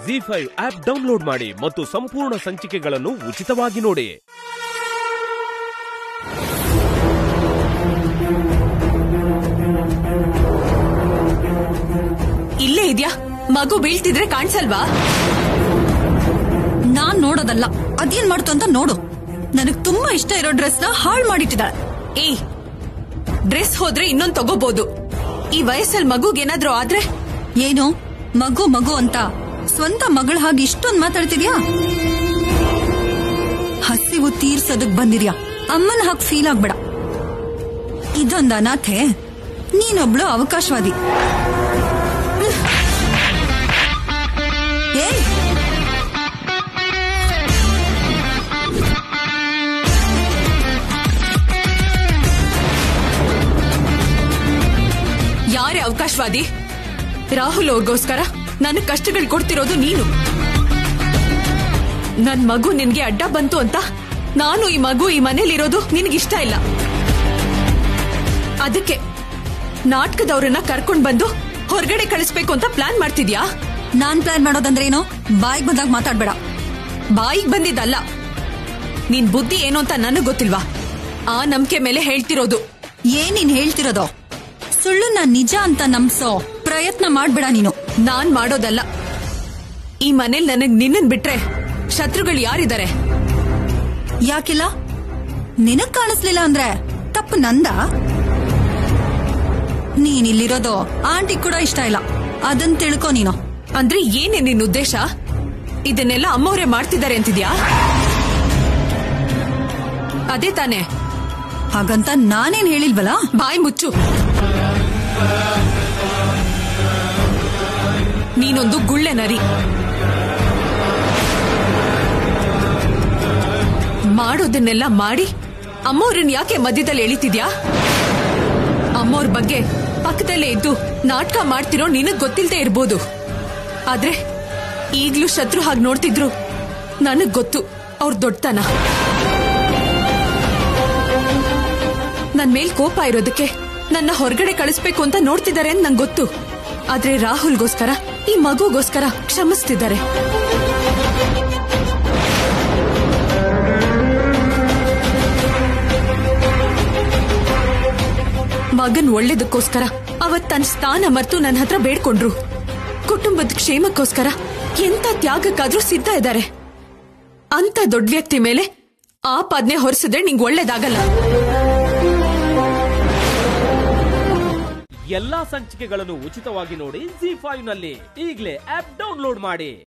G five app download ಮಾಡಿ ಮತ್ತು ಸಂಪೂರ್ಣ ಸಂಚಿಕೆಗಳನ್ನು ಉಚಿತವಾಗಿ ನೋಡಿ ಇಲ್ಲೇ ಇದ್ಯಾ ಮಗು ಬೀಳ್ತಿದ್ರೆ ಕಾಣಿಸಲ್ವಾ ನಾನ್ ನೋಡೋದಲ್ಲ ಅದೇನ್ ಮಾಡ್ತು ಅಂತ ನೋಡು ನನಗ್ ತುಂಬಾ ಇಷ್ಟ ಇರೋ ಡ್ರೆಸ್ ನ ಹಾಳ್ ಮಾಡಿಟ್ಟಿದ್ದಾಳೆ ಏ ಡ್ರೆಸ್ ಹೋದ್ರೆ ಇನ್ನೊಂದ್ ತಗೋಬಹುದು ಈ ವಯಸ್ಸಲ್ಲಿ ಮಗುಗೇನಾದ್ರೂ ಆದ್ರೆ ಏನು ಮಗು ಮಗು ಅಂತ ಸ್ವಂತ ಮಗಳ ಹಾಗೆ ಇಷ್ಟೊಂದ್ ಮಾತಾಡ್ತಿದ್ಯಾ ಹಸಿವು ತೀರ್ಸೋದಕ್ ಬಂದಿದ್ಯಾ ಅಮ್ಮನ ಹಾಗೆ ಫೀಲ್ ಆಗ್ಬೇಡ ಇದೊಂದ್ ಅನಾಥೆ ನೀನೊಬ್ಳು ಅವಕಾಶವಾದಿ ಏಯ್ ಯಾರೇ ಅವಕಾಶವಾದಿ ರಾಹುಲ್ ಅವ್ರಿಗೋಸ್ಕರ ನನಗ್ ಕಷ್ಟಗಳು ಕೊಡ್ತಿರೋದು ನೀನು ನನ್ ಮಗು ನಿನ್ಗೆ ಅಡ್ಡ ಬಂತು ಅಂತ ನಾನು ಈ ಮಗು ಈ ಮನೇಲಿರೋದು ನಿನಗಿಷ್ಟ ಇಲ್ಲ ಅದಕ್ಕೆ ನಾಟಕದವ್ರನ್ನ ಕರ್ಕೊಂಡ್ ಬಂದು ಹೊರಗಡೆ ಕಳಿಸ್ಬೇಕು ಅಂತ ಪ್ಲಾನ್ ಮಾಡ್ತಿದ್ಯಾ ನಾನ್ ಪ್ಲಾನ್ ಮಾಡೋದಂದ್ರೇನು ಬಾಯಿಗೆ ಬಂದಾಗ ಮಾತಾಡ್ಬೇಡ ಬಾಯಿಗ್ ಬಂದಿದ್ದಲ್ಲ ನಿನ್ ಬುದ್ಧಿ ಏನು ಅಂತ ನನಗ್ ಗೊತ್ತಿಲ್ವಾ ಆ ನಂಬಿಕೆ ಮೇಲೆ ಹೇಳ್ತಿರೋದು ಏನ್ ನೀನ್ ಹೇಳ್ತಿರೋದು ಸುಳ್ಳುನ ನಿಜ ಅಂತ ನಂಬ್ಸೋ ಪ್ರಯತ್ನ ಮಾಡ್ಬೇಡ ನೀನು ನಾನ್ ಮಾಡೋದಲ್ಲ ಈ ಮನೇಲಿ ನನಗ್ ನಿನ್ನನ್ ಬಿಟ್ರೆ ಶತ್ರುಗಳು ಯಾರಿದ್ದಾರೆ ಯಾಕಿಲ್ಲ ನಿನಗ್ ಕಾಣಿಸ್ಲಿಲ್ಲ ಅಂದ್ರೆ ತಪ್ಪು ನಂದ ನೀನ್ ಇಲ್ಲಿರೋದು ಆಂಟಿ ಕೂಡ ಇಷ್ಟ ಇಲ್ಲ ಅದನ್ ತಿಳ್ಕೊ ನೀನು ಅಂದ್ರೆ ಏನೇ ನಿನ್ ಉದ್ದೇಶ ಇದನ್ನೆಲ್ಲ ಅಮ್ಮವ್ರೆ ಮಾಡ್ತಿದ್ದಾರೆ ಅಂತಿದ್ಯಾ ಅದೇ ತಾನೇ ಹಾಗಂತ ನಾನೇನ್ ಹೇಳಿಲ್ವಲ್ಲ ಬಾಯಿ ಮುಚ್ಚು ನೀನೊಂದು ಗುಳ್ಳೆ ನರಿ ಮಾಡೋದನ್ನೆಲ್ಲ ಮಾಡಿ ಅಮ್ಮವ್ರನ್ನ ಯಾಕೆ ಮಧ್ಯದಲ್ಲಿ ಎಳಿತಿದ್ಯಾ ಅಮ್ಮವ್ರ ಬಗ್ಗೆ ಪಕ್ಕದಲ್ಲೇ ಇದ್ದು ನಾಟಕ ಮಾಡ್ತಿರೋ ನಿನಗ್ ಗೊತ್ತಿಲ್ದೇ ಇರ್ಬೋದು ಆದ್ರೆ ಈಗ್ಲೂ ಶತ್ರು ಹಾಗೆ ನೋಡ್ತಿದ್ರು ನನಗ್ ಗೊತ್ತು ಅವ್ರ ದೊಡ್ಡತನ ನನ್ ಮೇಲ್ ಕೋಪ ಇರೋದಕ್ಕೆ ನನ್ನ ಹೊರಗಡೆ ಕಳಿಸ್ಬೇಕು ಅಂತ ನೋಡ್ತಿದ್ದಾರೆ ಅಂತ ನಂಗೆ ಗೊತ್ತು ಆದ್ರೆ ರಾಹುಲ್ಗೋಸ್ಕರ ಈ ಮಗುಗೋಸ್ಕರ ಕ್ಷಮಿಸ್ತಿದ್ದಾರೆ ಮಗನ್ ಒಳ್ಳೇದಕ್ಕೋಸ್ಕರ ಅವತ್ ತನ್ನ ಸ್ಥಾನ ಮರ್ತು ನನ್ನ ಹತ್ರ ಬೇಡ್ಕೊಂಡ್ರು ಕುಟುಂಬದ ಕ್ಷೇಮಕ್ಕೋಸ್ಕರ ಎಂತ ತ್ಯಾಗಕ್ಕಾದ್ರೂ ಸಿದ್ಧ ಇದ್ದಾರೆ ಅಂತ ದೊಡ್ಡ ವ್ಯಕ್ತಿ ಮೇಲೆ ಆಪಾದನೆ ಹೊರಿಸಿದ್ರೆ ನಿಂಗೆ ಒಳ್ಳೇದಾಗಲ್ಲ ಎಲ್ಲಾ ಸಂಚಿಕೆಗಳನ್ನು ಉಚಿತವಾಗಿ ನೋಡಿ ಜಿ ಫೈವ್ ನಲ್ಲಿ ಈಗಲೇ ಆಪ್ ಡೌನ್ಲೋಡ್ ಮಾಡಿ